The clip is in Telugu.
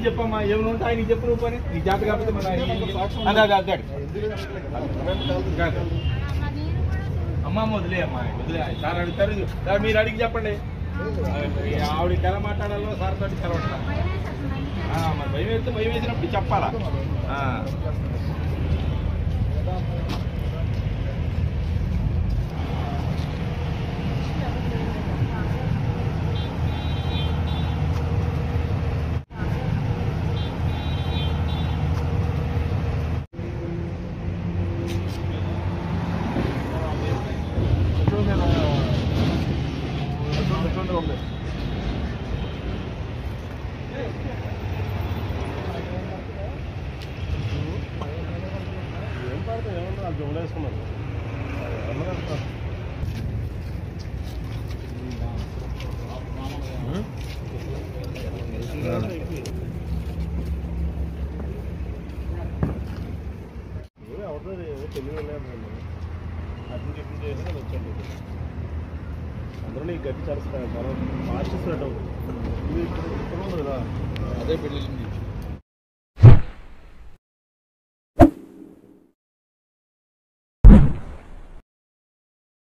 చెప్పమ్మా ఏమైనా ఉంటే ఆయనకి చెప్పు నువ్వు పని నీ జాత కాకపోతే మన అదే అదే అదే కాదు. అమ్మ అమ్మ వదిలే అమ్మా వదిలే సార్ అడుగుతారు సార్ మీరు అడిగి చెప్పండి ఆవిడకి ఎలా మాట్లాడాలో సార్ తోటి కలవట్లా ఆ, మరి భయం వేస్తే భయం వేసినప్పుడు చెప్పాలా ఆ. ఏం పడతాయి ఏమన్నా జోలు వేసుకున్నాను అవుతుంది తెలివి లేదు అటు చెప్పి చేసి నేను వచ్చాను అందరూ నీకు గట్టి చేస్తాను తర్వాత మార్చేస్తున్నట్టు ఇది ఇక్కడ ఇక్కడ ఉంది కదా అదే పెళ్ళి